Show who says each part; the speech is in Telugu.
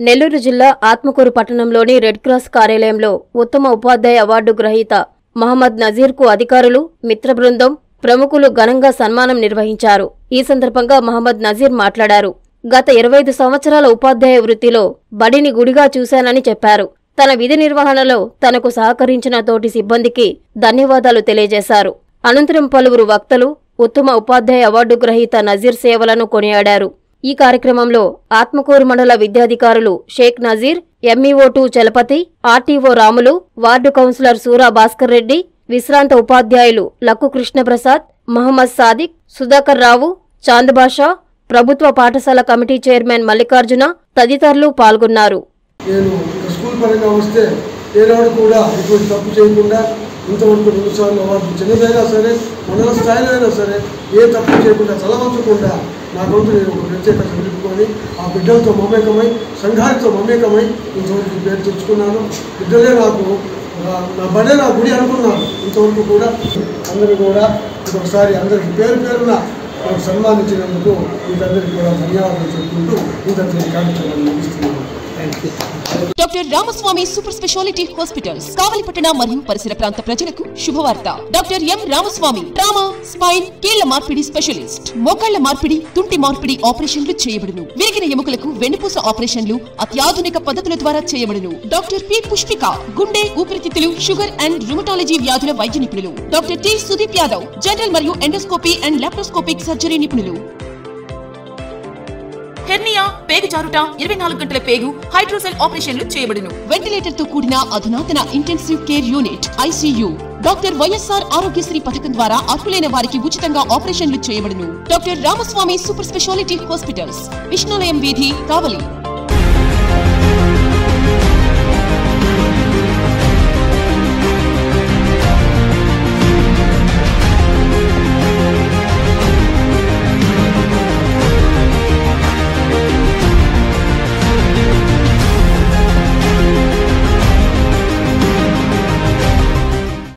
Speaker 1: నెల్లూరు జిల్లా ఆత్మకూరు పట్టణంలోని రెడ్ క్రాస్ కార్యాలయంలో ఉత్తమ ఉపాధ్యాయ అవార్డు గ్రహీత మహమ్మద్ నజీర్కు అధికారులు మిత్ర బృందం ప్రముఖులు ఘనంగా సన్మానం నిర్వహించారు ఈ సందర్భంగా మహమ్మద్ నజీర్ మాట్లాడారు గత ఇరవై ఐదు సంవత్సరాల ఉపాధ్యాయ వృత్తిలో బడిని గుడిగా చూశానని చెప్పారు తన విధి నిర్వహణలో తనకు సహకరించిన తోటి సిబ్బందికి ధన్యవాదాలు తెలియజేశారు అనంతరం పలువురు వక్తలు ఉత్తమ ఉపాధ్యాయ అవార్డు గ్రహీత నజీర్ సేవలను కొనియాడారు ఈ కార్యక్రమంలో ఆత్మకూరు మండల విద్యాధికారులు Sheikh Nazeer MEO two Chalapathi RTO Ramulu ward councillor Sura Bhaskar Reddy విశ్రాంత ఉపాధ్యాయులు లక్కు కృష్ణప్రసాద్ మహమ్మద్ సాదిక్ సుధాకర్ రావు చాందబాషా ప్రభుత్వ పాఠశాల కమిటీ చైర్మన్ మల్లికార్జున తదితరులు పాల్గొన్నారు
Speaker 2: నేను ఇక స్కూల్ పరంగా వస్తే ఏనాడు కూడా ఇటువంటి తప్పు చేయకుండా ఇంతవరకు రెండుసార్లు అవార్డు చిన్నదైనా సరే మండల స్థాయిలో అయినా సరే ఏ తప్పు చేయకుండా చలవంచకుండా నా వంతు నేను ఒక ప్రత్యేకత నిలుపుకొని ఆ బిడ్డలతో మమేకమై సంఘాలతో మమేకమై ఇంతవరకు పేరు తెచ్చుకున్నాను బిడ్డలే నాకు నా- నా బడే నా గుడి అనుకున్నాను ఇంతవరకు కూడా అందరూ కూడా ఇంకొకసారి అందరికి పేరు పేరున నాకు సన్మానించినందుకు మీకందరికీ కూడా ధన్యవాదాలు చెప్పుకుంటూ ఇంతటి కార్యక్రమాన్ని ముగిస్తున్నాను thank you
Speaker 3: doctor Ramaswamy super speciality hospitals కావలిపట్టణ మరియు పరిసర ప్రాంత ప్రజలకు శుభవార్త doctor M Ramaswamy trauma spine కీళ్ల మార్పిడి స్పెషలిస్ట్ మోకాళ్ల మార్పిడి తుంటి మార్పిడి ఆపరేషన్లు చేయబడును విరిగిన ఎముకలకు వెన్నుపూస ఆపరేషన్లు అత్యాధునిక పద్ధతుల ద్వారా చేయబడును డాక్టర్ పి పుష్పిక గుండె ఊపిరితిత్తులు షుగర్ అండ్ రుమటాలజీ వ్యాధుల వైద్య నిపుణులు doctor T Sudeep Yadav general మరియు ఎండోస్కోపీ అండ్ లాప్రోస్కోపిక్ సర్జరీ నిపుణులు హెర్నియా పేగు జారుట ఇరవై నాలుగు గంటల పేగు హైడ్రోసెల్ ఆపరేషన్లు చేయబడును వెంటిలేటర్ తో కూడిన అధునాతన intensive care unit ICU doctor YSR Aarogyasri పథకం ద్వారా అర్హులైన వారికి ఉచితంగా ఆపరేషన్లు చేయబడును doctor Ramaswamy super speciality hospitals Vishnulayam వీధి కావలి